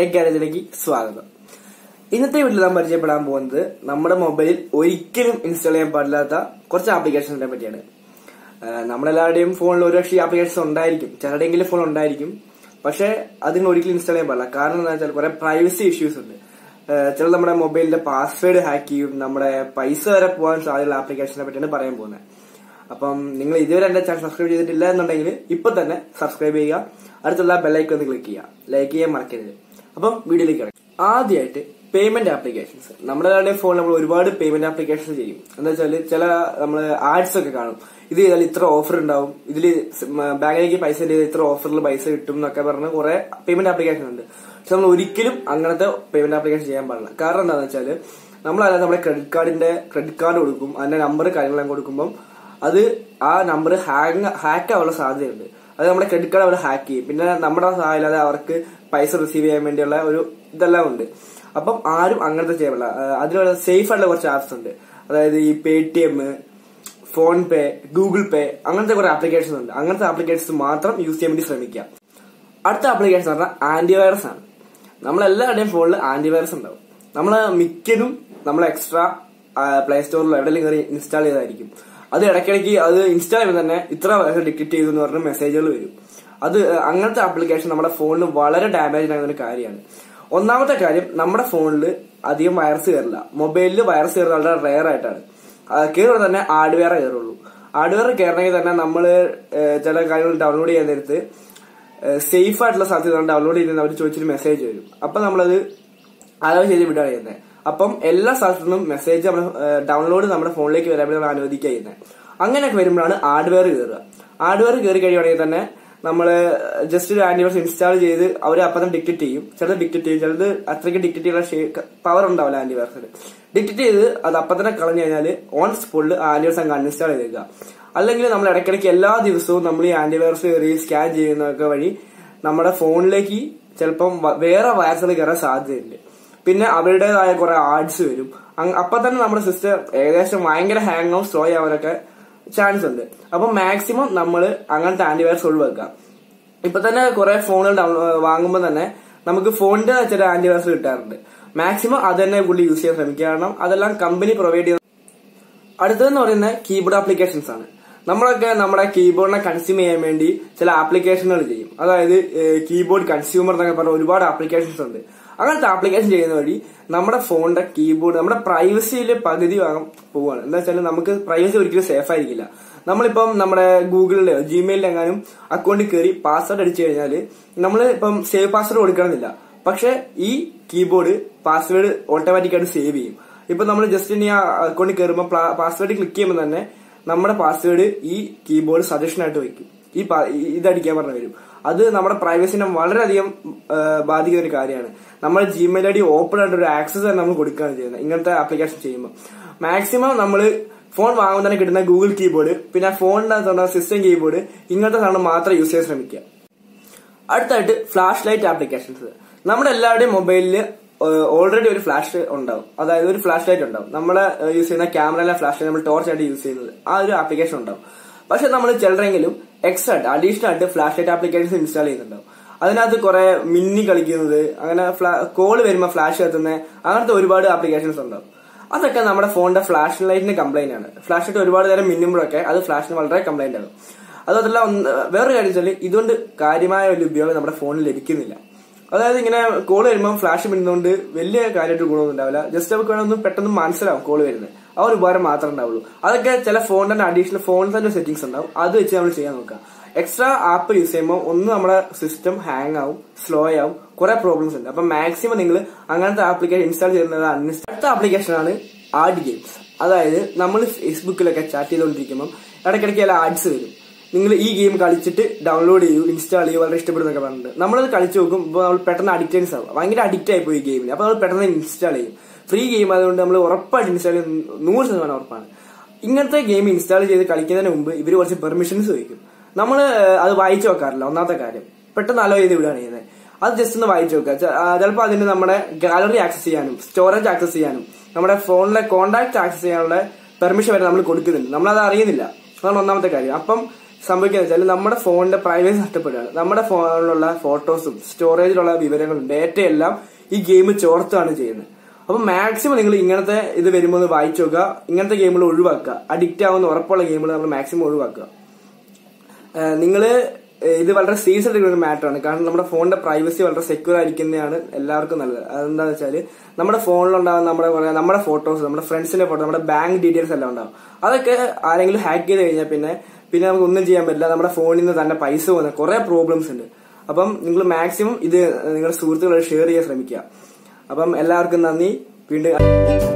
tech ഗാരേജിലേക്ക് സ്വാഗതം ഇന്നത്തെ വീട്ടിൽ നാം പരിചയപ്പെടാൻ പോകുന്നത് നമ്മുടെ മൊബൈലിൽ ഒരിക്കലും ഇൻസ്റ്റാൾ ചെയ്യാൻ പാടില്ലാത്ത കുറച്ച് ആപ്ലിക്കേഷൻസിനെ പറ്റിയാണ് ആഹ് നമ്മളെല്ലാവരുടെയും ഫോണിൽ ഒരു പക്ഷേ ആപ്ലിക്കേഷൻസ് ഉണ്ടായിരിക്കും ചിലരുടെയെങ്കിലും ഫോൺ ഉണ്ടായിരിക്കും പക്ഷെ അതിന് ഒരിക്കലും ഇൻസ്റ്റാൾ ചെയ്യാൻ പാടില്ല കാരണം എന്താ വെച്ചാൽ കുറെ പ്രൈവസി ഇഷ്യൂസ് ഉണ്ട് ചില നമ്മുടെ മൊബൈലിന്റെ പാസ്വേഡ് ഹാക്ക് ചെയ്യും നമ്മുടെ പൈസ വരെ പോകാൻ സാധ്യതയുള്ള ആപ്ലിക്കേഷനെ പറ്റിയാണ് പറയാൻ പോകുന്നത് അപ്പം നിങ്ങൾ ഇതുവരെ എന്റെ ചാനൽ സബ്സ്ക്രൈബ് ചെയ്തിട്ടില്ല എന്നുണ്ടെങ്കിൽ ഇപ്പൊ തന്നെ സബ്സ്ക്രൈബ് ചെയ്യുക അടുത്തുള്ള ബെല്ലൈക്കൺ ഒന്ന് ക്ലിക്ക് ചെയ്യുക ലൈക്ക് ചെയ്യാൻ മറക്കരുത് അപ്പം വീഡിയോയിലേക്ക് കിടക്കും ആദ്യമായിട്ട് പേയ്മെന്റ് ആപ്ലിക്കേഷൻസ് നമ്മുടെ എല്ലാവരുടെയും ഫോണിൽ നമ്മൾ ഒരുപാട് പേയ്മെന്റ് ആപ്ലിക്കേഷൻസ് ചെയ്യും എന്താ വെച്ചാൽ ചില നമ്മൾ ആഡ്സ് ഒക്കെ കാണും ഇത് ചെയ്താൽ ഇത്ര ഓഫർ ഉണ്ടാവും ഇതിൽ ബാങ്കിലേക്ക് പൈസ ചെയ്ത് ഇത്ര ഓഫറിൽ പൈസ കിട്ടും എന്നൊക്കെ പറഞ്ഞ് കുറെ പേയ്മെന്റ് ആപ്ലിക്കേഷൻ ഉണ്ട് പക്ഷെ നമ്മൾ ഒരിക്കലും അങ്ങനത്തെ പേയ്മെന്റ് ആപ്ലിക്കേഷൻ ചെയ്യാൻ പാടില്ല കാരണം എന്താണെന്ന് വെച്ചാൽ നമ്മളല്ലാതെ നമ്മുടെ ക്രെഡിറ്റ് കാർഡിന്റെ ക്രെഡിറ്റ് കാർഡ് കൊടുക്കും അതിന്റെ നമ്പർ കാര്യങ്ങളെല്ലാം കൊടുക്കുമ്പോൾ അത് ആ നമ്പർ ഹാങ് ഹാക്ക് ആവാനുള്ള സാധ്യതയുണ്ട് അത് നമ്മുടെ ക്രെഡിറ്റ് കാർഡ് അവർ ഹാക്ക് ചെയ്യും പിന്നെ നമ്മുടെ സഹായമില്ലാതെ അവർക്ക് പൈസ റിസീവ് ചെയ്യാൻ വേണ്ടിയുള്ള ഒരു ഇതെല്ലാം ഉണ്ട് അപ്പം ആരും അങ്ങനത്തെ ചെയ്യാൻ പാടില്ല ആ, അതിനുള്ള സേഫ് ആയിട്ടുള്ള കുറച്ച് ആപ്സ് ഉണ്ട് അതായത് ഈ Paytm PhonePe Google Pay അങ്ങനത്തെ കുറെ ആപ്ലിക്കേഷൻസ് ഉണ്ട് അങ്ങനത്തെ ആപ്ലിക്കേഷൻസ് മാത്രം യൂസ് ചെയ്യാൻ വേണ്ടി ശ്രമിക്കുക അടുത്ത ആപ്ലിക്കേഷൻ പറഞ്ഞാൽ ആന്റിവൈറസ് ആണ് നമ്മളെല്ലാവരുടെയും ഫോണിൽ ആന്റിവൈറസ് ഉണ്ടാവും നമ്മൾ മിക്കതും നമ്മൾ എക്സ്ട്രാ പ്ലേ സ്റ്റോറിലോ എവിടെയെങ്കിലും കയറി ഇൻസ്റ്റാൾ ചെയ്തായിരിക്കും അത് ഇടയ്ക്കിടയ്ക്ക് അത് ഇൻസ്റ്റാൾ ചെയ്യുമ്പോൾ തന്നെ ഇത്ര ഡിക്റ്റേറ്റ് ചെയ്തു എന്ന് പറഞ്ഞ മെസ്സേജുകൾ വരും അത് ഏഹ്, അങ്ങനത്തെ ആപ്ലിക്കേഷൻ നമ്മുടെ ഫോണിൽ വളരെ ഡാമേജ് ആകുന്ന ഒരു കാര്യമാണ് ഒന്നാമത്തെ കാര്യം നമ്മുടെ ഫോണിൽ അധികം വൈറസ് കയറില്ല മൊബൈലിൽ വൈറസ് കയറുന്നത് വളരെ റെയർ ആയിട്ടാണ് കയറുമ്പോൾ തന്നെ ഹാർഡ്വെയർ കയറുള്ളൂ ഹാർഡ്വെയർ കയറണമെങ്കിൽ തന്നെ നമ്മൾ ചില കാര്യങ്ങൾ ഡൗൺലോഡ് ചെയ്യാൻ നേരത്ത് സേഫ് ആയിട്ടുള്ള സാധ്യത ഡൗൺലോഡ് ചെയ്യുന്ന അവർ ചോദിച്ചൊരു മെസ്സേജ് വരും അപ്പൊ നമ്മളത് അലോ ചെയ്ത് വിടുകയാണ് ചെയ്യുന്നത് അപ്പം എല്ലാ സ്ഥലത്തു നിന്നും മെസ്സേജ് നമ്മൾ ഡൗൺലോഡ് നമ്മുടെ ഫോണിലേക്ക് വരാൻ വേണ്ടി നമ്മൾ അനുവദിക്കുക ചെയ്യുന്നത് അങ്ങനെയൊക്കെ വരുമ്പോഴാണ് ഹാർഡ്വെയർ കയറുക ഹാർഡ്വെയർ കയറി കഴിയുവാണെങ്കിൽ തന്നെ നമ്മൾ ജസ്റ്റ് ഒരു ആന്റിവൈറസ് ഇൻസ്റ്റാൾ ചെയ്ത് അവർ അപ്പം തന്നെ ഡിക്റ്റേറ്റ് ചെയ്യും ചിലത് ഡിക്റ്റേറ്റ് ചെയ്യും ചിലത് അത്രയ്ക്ക് ഡിക്റ്റേറ്റ് ചെയ്യാനുള്ള പവർ ഉണ്ടാവില്ല ആന്റിവൈറസിന് ഡിക്റ്റേറ്റ് ചെയ്ത് അത് അപ്പം തന്നെ കളഞ്ഞു കഴിഞ്ഞാൽ ഓൺ സ്പോട്ടിൽ ആന്റിവൈറസ് അങ്ങ് അൺഇൻസ്റ്റാൾ ചെയ്തേക്കുക അല്ലെങ്കിൽ നമ്മൾ ഇടയ്ക്കിടയ്ക്ക് എല്ലാ ദിവസവും നമ്മൾ ഈ ആന്റിവൈറസ് കയറി സ്കാൻ ചെയ്യുന്നതൊക്കെ വഴി നമ്മുടെ ഫോണിലേക്ക് ചിലപ്പം വ- വേറെ വൈറസുകൾ കയറാൻ സാധ്യതയുണ്ട് പിന്നെ അവരുടേതായ കുറെ ആഡ്സ് വരും അങ് അപ്പൊ തന്നെ നമ്മുടെ സിസ്റ്റം ഏകദേശം ഭയങ്കര ഹാങ് ആവും സ്ലോ ആവാനൊക്കെ ചാൻസ് ഉണ്ട് അപ്പൊ മാക്സിമം നമ്മൾ അങ്ങനത്തെ ആന്റിവൈറസ് ഒഴിവാക്കുക ഇപ്പൊ തന്നെ കുറെ ഫോണുകൾ വാങ്ങുമ്പോൾ തന്നെ നമുക്ക് ഫോണിന്റെ ചില ആന്റിവൈറസ് കിട്ടാറുണ്ട് മാക്സിമം അത് തന്നെ പുള്ളി യൂസ് ചെയ്യാൻ ശ്രമിക്കുക കാരണം അതെല്ലാം കമ്പനി പ്രൊവൈഡ് ചെയ്യുന്ന അടുത്തതെന്ന് പറയുന്നത് കീബോർഡ് ആപ്ലിക്കേഷൻസ് ആണ് നമ്മളൊക്കെ നമ്മുടെ കീബോർഡിനെ കൺസ്യൂം ചെയ്യാൻ വേണ്ടി ചില ആപ്ലിക്കേഷനുകൾ ചെയ്യും അതായത് കീബോർഡ് കൺസ്യൂമർ എന്നൊക്കെ പറഞ്ഞ ഒരുപാട് ആപ്ലിക്കേഷൻസ് ഉണ്ട് അങ്ങനത്തെ ആപ്ലിക്കേഷൻ ചെയ്യുന്ന വഴി നമ്മുടെ ഫോണിന്റെ കീബോർഡ് നമ്മുടെ പ്രൈവസിയിലെ പകുതി ഭാഗം പോവുകയാണ് എന്താ വെച്ചാൽ നമുക്ക് പ്രൈവസി ഒരിക്കലും സേഫ് ആയിരിക്കില്ല നമ്മളിപ്പം നമ്മുടെ ഗൂഗിളിലെയോ ജിമെയിലിൽ എങ്ങാനും അക്കൗണ്ടിൽ കയറി പാസ്വേഡ് അടിച്ചു കഴിഞ്ഞാൽ നമ്മൾ ഇപ്പം സേവ് പാസ്വേഡ് കൊടുക്കണമെന്നില്ല പക്ഷെ ഈ കീബോർഡ് പാസ്വേഡ് ഓട്ടോമാറ്റിക്കായിട്ട് സേവ് ചെയ്യും ഇപ്പൊ നമ്മൾ ജസ്റ്റ് ഇനി ആ അക്കൗണ്ടിൽ കയറുമ്പോൾ പാസ്വേഡ് ക്ലിക്ക് ചെയ്യുമ്പോൾ തന്നെ നമ്മുടെ പാസ്വേഡ് ഈ കീബോർഡ് സജഷൻ ആയിട്ട് വെക്കും ഈ പാ- ഈ- ഇതടിക്കാൻ പറഞ്ഞു വരും അത് നമ്മുടെ പ്രൈവസിനെ വളരെയധികം ആ, ബാധിക്കുന്ന ഒരു കാര്യമാണ് നമ്മൾ ജിമെയിൽ ഐ ഡി ഓപ്പൺ ആയിട്ട് ഒരു ആക്സസ് തന്നെ നമ്മൾ കൊടുക്കുകയാണ് ചെയ്യുന്നത് ഇങ്ങനത്തെ ആപ്ലിക്കേഷൻ ചെയ്യുമ്പോൾ മാക്സിമം നമ്മൾ ഫോൺ വാങ്ങുമ്പോൾ തന്നെ കിട്ടുന്ന ഗൂഗിൾ കീബോർഡ് പിന്നെ ഫോണിനകത്തുള്ള സിസ്റ്റം കീബോർഡ് ഇങ്ങനത്തെ സാധനം മാത്രം യൂസ് ചെയ്യാൻ ശ്രമിക്കുക അടുത്തായിട്ട് ഫ്ലാഷ് ലൈറ്റ് ആപ്ലിക്കേഷൻസ് നമ്മുടെ എല്ലാവരുടെയും മൊബൈലിൽ ഓൾറെഡി ഒരു ഫ്ലാഷ് ഉണ്ടാവും അതായത് ഒരു ഫ്ലാഷ് ലൈറ്റ് ഉണ്ടാവും നമ്മുടെ യൂസ് ചെയ്യുന്ന ക്യാമറയിലെ ഫ്ലാഷ് ലൈറ്റ് നമ്മൾ ടോർച്ച് ആയിട്ട് യൂസ് ചെയ്യുന്നത് ആ ഒരു ആപ്ലിക്കേഷൻ ഉണ്ടാവും പക്ഷെ നമ്മൾ ചിലരെങ്കിലും എക്സ്ട്രാ ആയിട്ട് അഡീഷണൽ ആയിട്ട് ഫ്ലാഷ് ലൈറ്റ് ആപ്ലിക്കേഷൻസ് ഇൻസ്റ്റാൾ ചെയ്യുന്നുണ്ടാവും അതിനകത്ത് കുറെ മിന്നി കളിക്കുന്നത് അങ്ങനെ കോള് വരുമ്പോൾ ഫ്ലാഷ് കത്തുന്നത് അങ്ങനത്തെ ഒരുപാട് ആപ്ലിക്കേഷൻസ് ഉണ്ടാവും അതൊക്കെ നമ്മുടെ ഫോണിന്റെ ഫ്ലാഷ് ലൈറ്റിന് കംപ്ലൈന്റ് ആണ് ഫ്ലാഷ് ലൈറ്റ് ഒരുപാട് നേരം മിന്നുമ്പോഴൊക്കെ അത് ഫ്ലാഷിന് വളരെ കംപ്ലൈന്റ് ആകും അതല്ല വേറൊരു കാര്യം വെച്ചാൽ ഇതുകൊണ്ട് കാര്യമായ ഒരു ഉപയോഗം നമ്മുടെ ഫോണിൽ ലഭിക്കുന്നില്ല അതായത് ഇങ്ങനെ കോൾ വരുമ്പോൾ ഫ്ലാഷ് മിന്നുകൊണ്ട് വലിയ കാര്യമായിട്ട് ഗുണമൊന്നും ഉണ്ടാവില്ല ജസ്റ്റ് നമുക്ക് വേണമെന്ന് പെട്ടെന്ന് മനസ്സിലാവും കോൾ വരുന്നത് ആ ഒരു ഉപകാരം മാത്രമേ ഉണ്ടാവുള്ളൂ അതൊക്കെ ചില ഫോണിന്റെ തന്നെ അഡീഷണൽ ഫോണിൽ തന്നെ സെറ്റിംഗ്സ് ഉണ്ടാവും അത് വെച്ച് നമ്മൾ ചെയ്യാൻ നോക്കുക എക്സ്ട്രാ ആപ്പ് യൂസ് ചെയ്യുമ്പോൾ ഒന്ന് നമ്മുടെ സിസ്റ്റം ഹാങ് ആവും സ്ലോ ആവും കുറെ പ്രോബ്ലംസ് ഉണ്ട് അപ്പൊ മാക്സിമം നിങ്ങൾ അങ്ങനത്തെ ആപ്ലിക്കേഷൻ ഇൻസ്റ്റാൾ ചെയ്യുന്നത് അൺഇൻസ്റ്റാൾ അടുത്ത ആപ്ലിക്കേഷൻ ആണ് ആഡ് ഗെയിംസ് അതായത് നമ്മൾ ഫേസ്ബുക്കിലൊക്കെ ചാറ്റ് ചെയ്തുകൊണ്ടിരിക്കുമ്പോൾ ഇടയ്ക്കിടയ്ക്ക് ചില ആഡ്സ് വരും നിങ്ങൾ ഈ ഗെയിം കളിച്ചിട്ട് ഡൗൺലോഡ് ചെയ്യൂ ഇൻസ്റ്റാൾ ചെയ്യൂ വളരെ ഇഷ്ടപ്പെടുന്നൊക്കെ പറഞ്ഞിട്ട് നമ്മളത് കളിച്ച് നോക്കും ഇപ്പോൾ നമ്മൾ പെട്ടെന്ന് അഡിക്റ്റൻസ് ആവും ഭയങ്കര അഡിക്റ്റ് ആയി പോയി ഈ ഗെയിമിന് അപ്പോൾ നമ്മൾ പെട്ടെന്ന് ഇൻസ്റ്റാൾ ചെയ്യും ഫ്രീ ഗെയിം അതുകൊണ്ട് നമ്മൾ ഉറപ്പായിട്ട് ഇൻസ്റ്റാൾ ചെയ്യും നൂറ് ശതമാനം ഉറപ്പാണ് ഇങ്ങനത്തെ ഗെയിം ഇൻസ്റ്റാൾ ചെയ്ത് കളിക്കുന്നതിന് മുമ്പ് ഇവർ കുറച്ച് പെർമിഷൻസ് ചോദിക്കും നമ്മൾ അത് വായിച്ചു നോക്കാറില്ല ഒന്നാമത്തെ കാര്യം പെട്ടെന്ന് അലോ ചെയ്ത് വിടുകയാണ് ചെയ്യുന്നത് അത് ജസ്റ്റ് ഒന്ന് വായിച്ചു നോക്കുക ചിലപ്പോൾ അതിന് നമ്മുടെ ഗാലറി ആക്സസ് ചെയ്യാനും സ്റ്റോറേജ് ആക്സസ് ചെയ്യാനും നമ്മുടെ ഫോണിലെ കോണ്ടാക്ട് ആക്സസ് ചെയ്യാനുള്ള പെർമിഷൻ വരെ നമ്മൾ കൊടുക്കുന്നുണ്ട് നമ്മളത് അറിയുന്നില്ല അതാണ് ഒന്നാമത്തെ കാര്യം അപ്പം സംഭവിക്കുന്നത് വെച്ചാൽ നമ്മുടെ ഫോണിന്റെ പ്രൈവസി നഷ്ടപ്പെടുകയാണ് നമ്മുടെ ഫോണിലുള്ള ഫോട്ടോസും സ്റ്റോറേജിലുള്ള വിവരങ്ങളും ഡേറ്റയെല്ലാം ഈ ഗെയിം ചോർത്തുകയാണ് ചെയ്യുന്നത് അപ്പൊ മാക്സിമം നിങ്ങൾ ഇങ്ങനത്തെ ഇത് വരുമ്പോൾ ഒന്ന് വായിച്ചു നോക്കുക ഇങ്ങനത്തെ ഗെയിമുകൾ ഒഴിവാക്കുക അഡിക്റ്റ് ആവുന്ന ഉറപ്പുള്ള ഗെയിമുകൾ നമ്മൾ മാക്സിമം ഒഴിവാക്കുക നിങ്ങൾ ഇത് വളരെ സീരിയസ് ആയിട്ടുള്ള ഒരു മാറ്ററാണ് കാരണം നമ്മുടെ ഫോണിന്റെ പ്രൈവസി വളരെ സെക്യൂർ ആയിരിക്കുന്നതാണ് എല്ലാവർക്കും നല്ലത് അതെന്താണെന്ന് വെച്ചാൽ നമ്മുടെ ഫോണിലുണ്ടാകുന്ന നമ്മുടെ പറയാ നമ്മുടെ ഫോട്ടോസ് നമ്മുടെ ഫ്രണ്ട്സിന്റെ ഫോട്ടോ നമ്മുടെ ബാങ്ക് ഡീറ്റെയിൽസ് എല്ലാം ഉണ്ടാവും അതൊക്കെ ആരെങ്കിലും ഹാക്ക് ചെയ്ത് കഴിഞ്ഞാൽ പിന്നെ പിന്നെ നമുക്ക് ഒന്നും ചെയ്യാൻ പറ്റില്ല നമ്മുടെ ഫോണിൽ നിന്ന് തന്നെ പൈസ പോകുന്ന കുറെ പ്രോബ്ലംസ് ഉണ്ട് അപ്പം നിങ്ങൾ മാക്സിമം ഇത് നിങ്ങളുടെ സുഹൃത്തുക്കളെ ഷെയർ ചെയ്യാൻ ശ്രമിക്കുക അപ്പം എല്ലാവർക്കും നന്ദി വീണ്ടും